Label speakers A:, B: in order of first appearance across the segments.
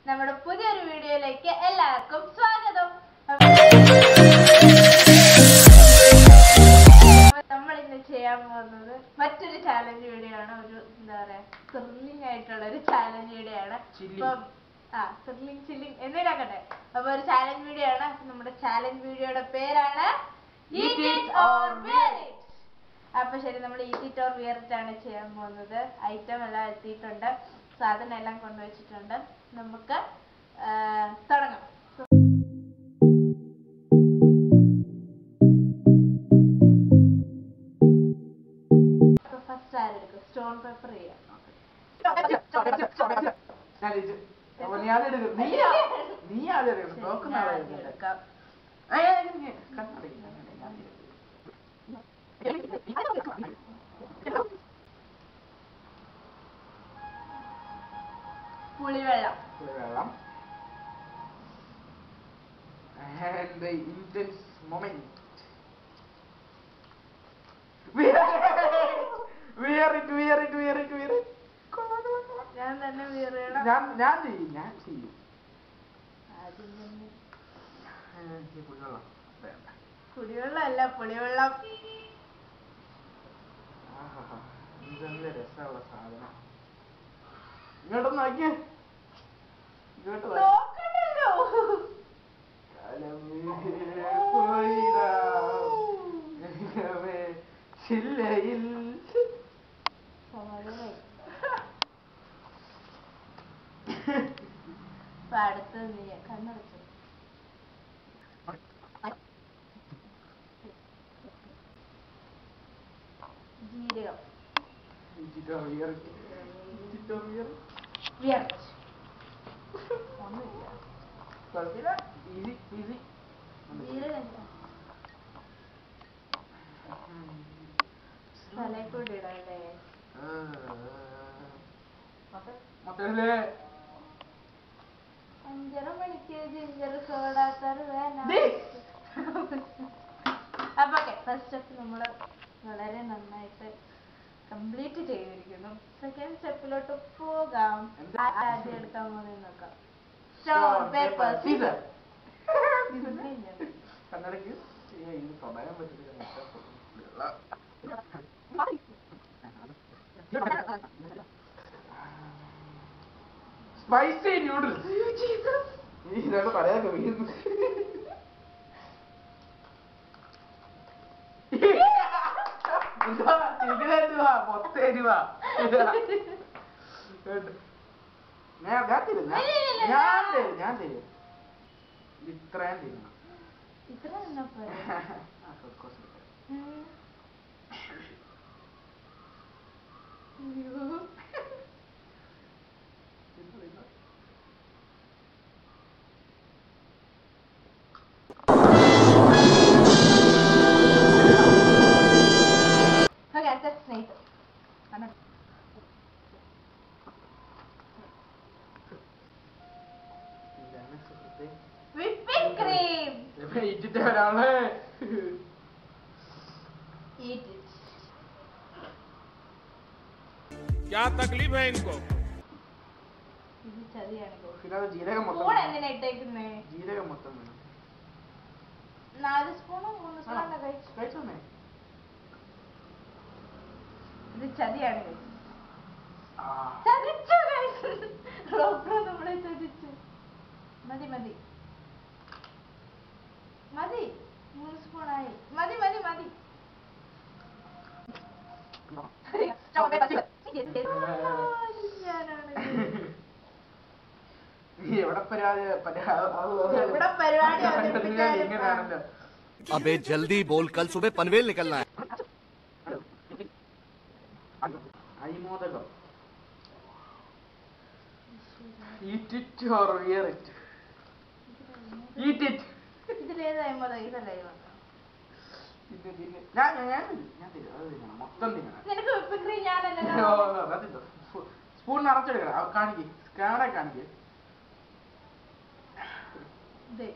A: നമ്മുടെ പുതിയൊരു വീഡിയോയിലേക്ക് എല്ലാവർക്കും സ്വാഗതം നമ്മൾ ഇന്ന് ചെയ്യാൻ പോകുന്നത് മറ്റൊരു ചാലഞ്ച് വീഡിയോ ആണ് ഒരു എന്താ പറയാ ത്രില്ലിംഗ് ആയിട്ടുള്ള ഒരു ചാലഞ്ച് വീഡിയോ ആണ്
B: Chilling.
A: അപ്പം ആ ത്രില്ലിംഗ് ചില്ലിംഗ് എന്തിനാക്കട്ടെ അപ്പൊ ഒരു ചാലഞ്ച് വീഡിയോ ആണ് നമ്മുടെ ചാലഞ്ച് വീഡിയോയുടെ പേരാണ് Eat it or wear it. അപ്പൊ ശരി നമ്മൾ eat it or wear it ആണ് ചെയ്യാൻ പോകുന്നത് ഐറ്റം എല്ലാം എത്തിയിട്ടുണ്ട് സാധനം എല്ലാം കൊണ്ടുവച്ചിട്ടുണ്ട് നമുക്ക് ആ, തുടങ്ങാം ഫസ്റ്റ് ആരെടുക്കും സ്റ്റോൺ പേപ്പർ ചെയ്യാം
B: ഞാൻ ഇത് അപ്പൊ ഞാൻ എടുക്കും നീ ആ- നീ ആദ്യം എടുക്കണം
A: ശരി,
B: നോക്കുന്ന
A: ഞാൻ
B: ആളെ
A: ആദ്യം
B: എടുക്കണ്ട.
A: എടുക്കാം
B: ഏയ് ഏയ് ഏയ് ഏയ് കണ്ണടയ്ക്ക്, കണ്ണടയ്ക്ക്, ഞാൻ എടുക്കും.
A: പുളിവെള്ളം
B: ഒരു വെള്ളം and the intense moment wear it wear it wear it wear it wear it കൊള്ളാം, കൊള്ളാം, കൊള്ളാം.
A: ഞാൻ തന്നെ വീറുകയാണ്
B: ഞാൻ ഞാൻ ചെയ്യും ഞാൻ ചെയ്യും
A: ആദ്യം തന്നെ
B: ഏഹ്, ഈ പുളിവെള്ളം വേണ്ട
A: കുടിവെള്ളം അല്ല പുളിവെള്ളം
B: ആഹാഹാ. ഇതെന്ത് രസമുള്ള സാധനം ഇങ്ങോട്ടൊന്ന് നോക്കിയേ ഇങ്ങോട്ട് വാ.
A: നോക്കണ്ടല്ലോ
B: കാലമേ പോയിടാ. മേഘമേ ചില്ലയിൽ
A: സമാധാനമായി. ഇപ്പൊ അടുത്തത് നീ കണ്ണടച്ചു ജീരകം
B: ഇച്ചിട്ടോ വിയർ. ഇച്ചിട്ടോ വിയർ.
A: വിയർച്ച് ഒന്നുമില്ല
B: കുഴപ്പമില്ല. Easy, easy.
A: ജീരകം ഇല്ല. തലയിൽ കൂടി ഇടല്ലേ
B: ആ. മുട്ട. മുട്ടയില്ലേ?
A: അഞ്ചര മണിക്ക് ജിഞ്ചർ സോഡ തരുവേന
B: ദേ.
A: അപ്പൊ ഓക്കെ ഫസ്റ്റ് സ്റ്റെപ്പ് നമ്മൾ വളരെ നന്നായിട്ട് കംപ്ലീറ്റ് ചെയ്തിരിക്കുന്നു സെക്കൻഡ് സ്റ്റെപ്പിലോട്ട് പോകാം
B: എന്താ?
A: ആ- ആദ്യം എടുക്കാൻ പോകുന്നത് നോക്കാം
B: Stone,
A: stone paper
B: paper, scissor.
A: Scissor
B: കണ്ണടയ്ക്ക്. ഏയ്, ഇത് തൊടാൻ പറ്റില്ല. സ്പൈസി ന്യൂഡിൽസ് ഇതാണ് പറയാനൊക്കെ വീഴുന്നു എന്തുവാ? ചിരിക്കണെന്തുവാ? മൊത്തം എരിവാ. ഞാൻ ഞാൻ തരും ഞാൻ-
A: ഇല്ല, ഇല്ല, ഇല്ല,
B: ഞാൻ
A: ഞാൻ-
B: തരും ഞാൻ തരും ഇത്രയും തരണം
A: ഇത്ര തന്നെ പോരെ
B: ആ, കുറച്ച് എടുക്കാം.
A: ഉം. അയ്യോ.
B: തിന്നോ, തിന്നോ.
A: Okay, അടുത്ത സ്നേഹിതം കണ്ണട.
B: ഇതാണ് സുഹൃത്തേ.
A: whipping cream
B: ഇപ്പൊ ഇട്ടിട്ട് ഒരാള്
A: eat it
C: क्या तकलीफ है इनको
A: ഇത് ചതിയാണ്
B: ഇതിനകത്ത് ജീരകം മൊത്തം
A: സ്പൂൺ
B: വേണം.
A: എന്തിനാ ഇട്ടേക്കുന്നേ
B: ജീരകം മൊത്തം വേണം
A: നാല് സ്പൂണോ മൂന്ന്
B: ആ,
A: സ്പൂണോ കഴിച്ചു
B: കഴിച്ചോന്നേ
A: ഇത് ചതിയാണ് guys.
B: ആ,
A: ചതിച്ചു guys. ഡോക്ടർ നമ്മളെ ചതിച്ചു മതി മതി മതി മൂന്ന് സ്പൂണായി മതി മതി മതി ഞാനാണ്
B: നീ എവിടെ പരാതി പരാ-
A: എവിടെ പരിപാടി അവതരിപ്പിച്ചാലും
B: ഇങ്ങനെയാണല്ലോ
D: अबे जल्दी बोल कल सुबह पनवेल निकलना है
B: അരിമോദകം Eat it or wear it. Eat it.
A: ഇതിലേതായി മതി ഇതല്ലേ
B: തിന്ന് തിന്ന്. ഞാൻ ഞാൻ ഞാൻ തിന്നും. ഞാൻ തരും അത് തിന്നണം മൊത്തം തിന്നണം
A: നിനക്ക് whipping cream ഞാനല്ലല്ലോ
B: ഓ, ഓ, അത് തിന്നോ. സ്പൂ- സ്പൂൺ നിറച്ചെടുക്കണം അവ കാണിക്ക് സ്കാനെ കാണിക്ക്
A: ദേ.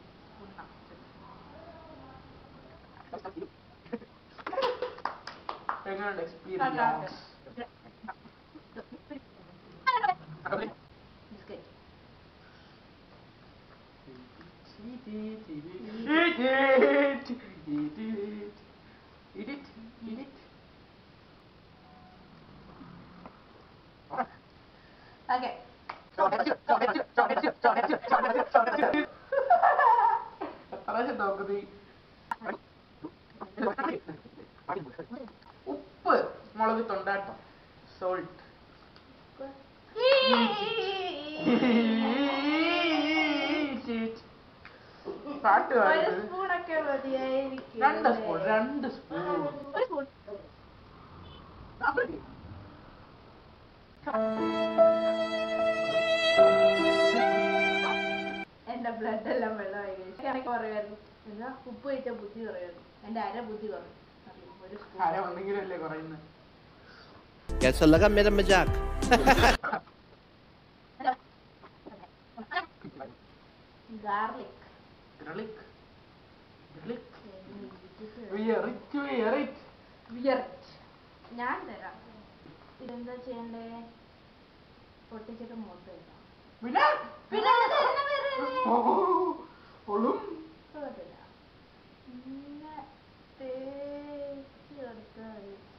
B: എങ്ങനെയുണ്ട്
A: കണ്ടോ?
B: എക്സ്പീരിയൻസ്
A: ബിസ്ക്കറ്റ് ഓക്കെ
B: പ്രാവശ്യം നോക്കുന്നത് ഉപ്പ് മുളക് തൊണ്ടാട്ടം സോൾട്ട് പാട്ട്
A: ഒരു
B: പാടുന്നത്
A: സ്പൂണൊക്കെ മതിയായിരിക്കും
B: രണ്ട് സ്പൂൺ രണ്ട് സ്പൂൺ
A: ഒരു സ്പൂൺ എന്റെ ബ്ലഡ് എല്ലാം വെള്ളമായി എനിക്ക് പറയുമായിരുന്നു എന്നാ ഉപ്പ് കഴിച്ച ബുദ്ധി കുറയുന്നു എന്റെ അര ബുദ്ധി കുറയും അറിയോ? ഒരു സ്പൂൺ
B: ആര ഉണ്ടെങ്കിലും അല്ലേ കുറയുന്നത്
D: कैसा लगा मेरा मजाक
A: ഗാർലിക്
B: ഗർലിക് ഗർലിക് വിയറിറ്റ് വിയറിറ്റ്
A: വിയർട്ട് ഞാൻ തരാം ഇതെന്താ ചെയ്യണ്ടേ പൊട്ടിച്ചിട്ട് മുഖത്ത് വെക്കാം
B: പിന്നെ
A: പിന്നെ അത് എന്നെ വേറെ
B: ഓ, ഒളും
A: കുഴപ്പമില്ല. ഇങ്ങനെ തേച്ച് കൊടുത്താൽ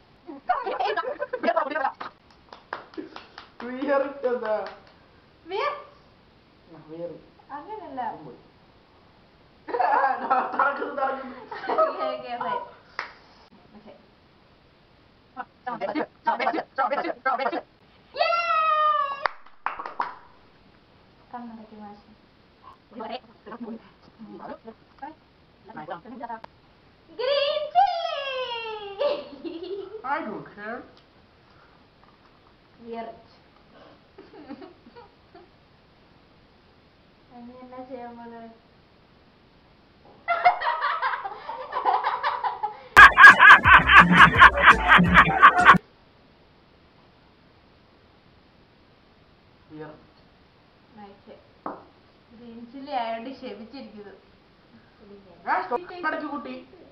A: മതി.
B: വിയറിറ്റ് എന്താ
A: വിയർ-
B: വിയറി
A: അങ്ങനല്ല
B: തറക്കുന്നു തറക്കുന്നു
A: Okay, okay, fine. Okay. കണ്ണടയ്ക്ക് mash green chilli
B: I don't care.
A: Wear it ഇനി എന്നാ ചെയ്യാൻ പോലെ
B: Vier.
A: ഗ്രീൻ ചില്ലി ആയോണ്ട് ക്ഷമിച്ചിരിക്കുന്നു
B: Ah, stop. മടക്കി കൂട്ടി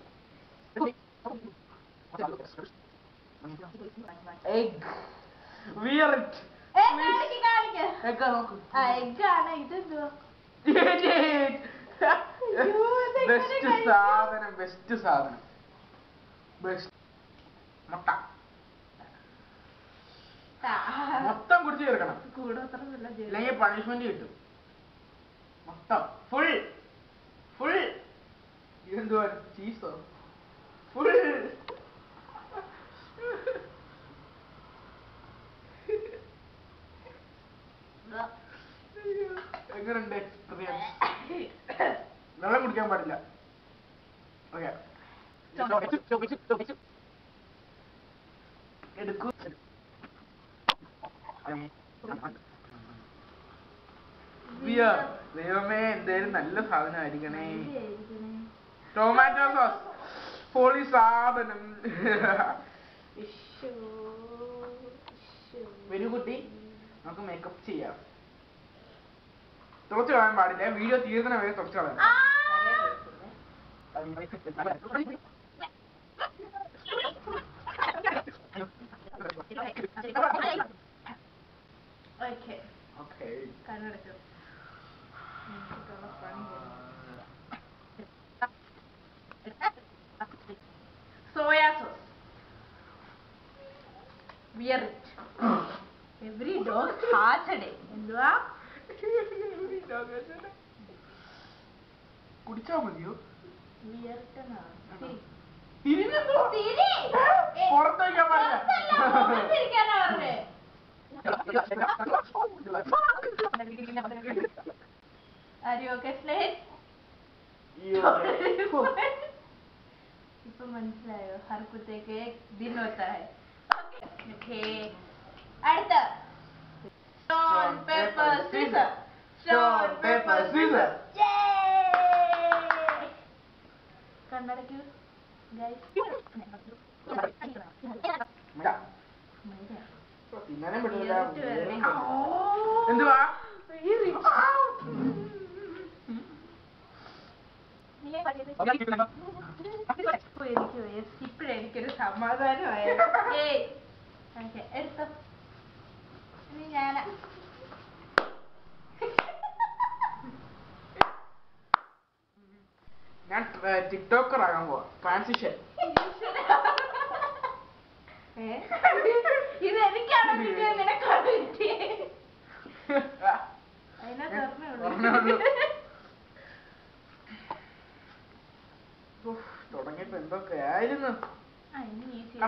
B: എഗ് വിയറിറ്റ്
A: ഏ, കാണിക്ക്, കാണിക്ക്.
B: എഗ് നോക്ക്
A: ആ എഗ്ഗാണ് ഇതെന്തുവാ
B: ബെസ്റ്റ് സാധനം ബെസ്റ്റ് സാധനം ബെസ്റ്റ് മുട്ട മൊത്തം കുടിച്ച് ചേർക്കണം
A: കൂടോത്ര നല്ല ജോലി.
B: ഇല്ലെങ്കിൽ പണിഷ്മെന്റ് കിട്ടും മൊത്തം ഫുൾ ഫുൾ ഇതെന്തുവാ ചീസോ ഫുൾ എങ്ങനെയുണ്ട് എക്സ്പീരിയൻസ് വെള്ളം കുടിക്കാൻ പാടില്ല ഓക്കെ എടുക്കൂ ബിയർ ദൈവമേ എന്തേലും നല്ല സാധനമായിരിക്കണേ
A: ശരിയായിരിക്കണേ.
B: ടൊമാറ്റോ സോസ് പൊളി സാധനം
A: ഇശ്ശോ, ഇശ്ശോ.
B: വരൂ കുട്ടി നമുക്ക് മേക്കപ്പ് ചെയ്യാം തുറച്ചു കളയാൻ പാടില്ല വീഡിയോ തീർന്ന വരെ തുറച്ചു കളയാം
A: ആ! Okay,
B: ഓക്കെ
A: കണ്ണടച്ചു. എനിക്കുള്ള പണി കഴിഞ്ഞു. Soya sauce wear every dog has a day എന്തുവാ
B: കുടിച്ചാ മതിയോ
A: വിയർട്ടെന്നാണ്
B: തിരിഞ്ഞെന്തോ?
A: തിരി. ഏ,
B: പുറത്ത് വയ്ക്കാൻ പാടില്ല.
A: പുറത്തല്ല, പുറത്തിരിക്കാനാ പറഞ്ഞേ. Are you okay, Slade?
B: അയ്യോ.
A: ഇപ്പൊ മനസ്സിലായോ ഹർക്കുത്തേക്ക് ദിൻ होता है Okay. അടുത്ത stone paper scissor stone paper scissor കണ്ണടക്കൂ ഗൈസ്
B: ഇതാ. ഇപ്പൊ തിന്നാനും പറ്റില്ല
A: വരണേ
B: എന്തുവാ
A: ഇപ്പൊ എനിക്ക് ഇപ്പഴേ എനിക്കൊരു സമാധാനമായ ഏയ് ഓക്കെ എടുത്തോ ഇനി ഞാനാ
B: ഞാൻ ടിക്ടോക്കർ ആകാൻ പോവാ ട്രാൻസിഷൻ
A: ഏ? ഇത് എനിക്കാണോ കിട്ടിയത് നിനക്കാണോ കിട്ടിയത്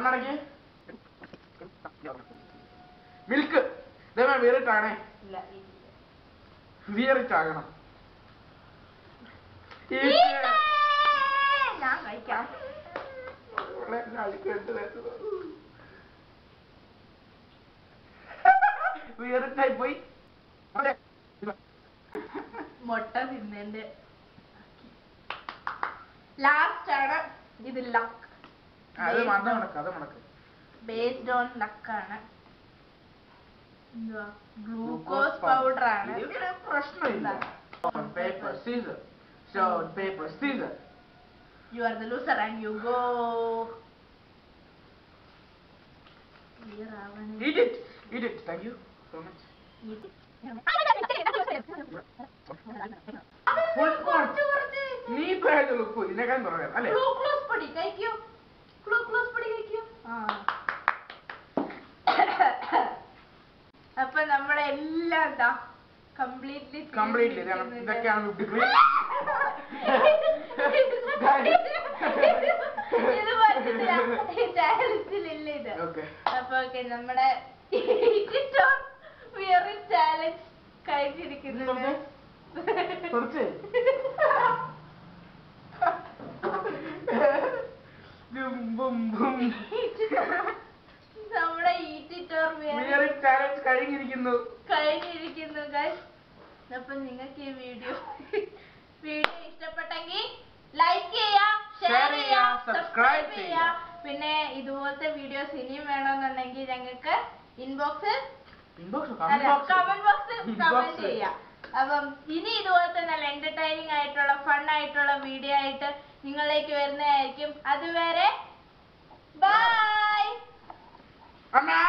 B: കണ്ണടക്കി മിൽക്ക് ഇതേ വീറിട്ടാണേ
A: ഇല്ല ഈ-
B: വീറിട്ടാകണം
A: ഈറ്റേ! ഞാൻ കഴിക്കാം
B: വീറിട്ടായി പോയി അതെ.
A: മുട്ട തിന്നേന്റെ ലാസ്റ്റ് ആണ് ഇത് ലക്ക്
B: അത് മത മുടക്ക് അത് മുടക്ക്
A: ബേസ്ഡ് ഓൺ ലക്കാണ് ഗ്ലൂക്കോസ് പൗഡർ ആണ്
B: ഇതിന് പ്രശ്നമില്ല paper scissor stone paper scissor
A: you are the loser and you go
B: Eat it. Eat it. Thank you so much. Full
A: കുറച്ച് കുറച്ച്
B: നീ ഇപ്പൊ കഴിച്ചുള്ളൂ ഉപ്പ് ഇതിനേക്കാളും കുറവാണ് അല്ലേ
A: ഗ്ലൂക്കോസ് പൊടി കഴിക്കൂ ഗ്ലൂക്കോസ് പൊടി കഴിക്കൂ അപ്പൊ നമ്മുടെ എല്ലാം എന്താ കംപ്ലീറ്റ്ലി
B: കംപ്ലീറ്റ്ലി ഇതൊക്കെയാണ് ഡിഗ്രി
A: ഇത് പറ്റില്ല ചാലഞ്ചിലില്ല ഇത്
B: ഓക്കെ
A: അപ്പൊ ഓക്കെ നമ്മുടെ ചാലഞ്ച് കഴിഞ്ഞിരിക്കുന്നത്
B: കുറച്ച് ബും ബും
A: നമ്മുടെ ഈറ്റിറ്റോർ
B: വിയറി ചാലഞ്ച് കഴിഞ്ഞിരിക്കുന്നു
A: കഴിഞ്ഞിരിക്കുന്നു ഗൈസ് അപ്പൊ നിങ്ങൾക്ക് ഈ വീഡിയോ വീഡിയോ ഇഷ്ടപ്പെട്ടെങ്കിൽ ലൈക്ക് ചെയ്യാ ഷെയർ
B: Share
A: ചെയ്യാ
B: ചെയ്യാ,
A: സബ്സ്ക്രൈബ്
B: subscribe
A: ചെയ്യാ
B: ചെയ്യാ.
A: പിന്നെ ഇതുപോലത്തെ വീഡിയോസ് ഇനിയും വേണമെന്നുണ്ടെങ്കിൽ ഞങ്ങൾക്ക് ഇൻബോക്സ്
B: ഇൻബോക്സ്
A: അല്ല കമന്റ് ബോക്സ്
B: Inbox.
A: കമന്റ് ചെയ്യാം അപ്പം ഇനി ഇതുപോലത്തെ നല്ല എന്റർടൈനിങ് ആയിട്ടുള്ള ഫൺ ആയിട്ടുള്ള വീഡിയോ ആയിട്ട് നിങ്ങളിലേക്ക് വരുന്നതായിരിക്കും അതുവരെ ബൈ
B: അമ്മ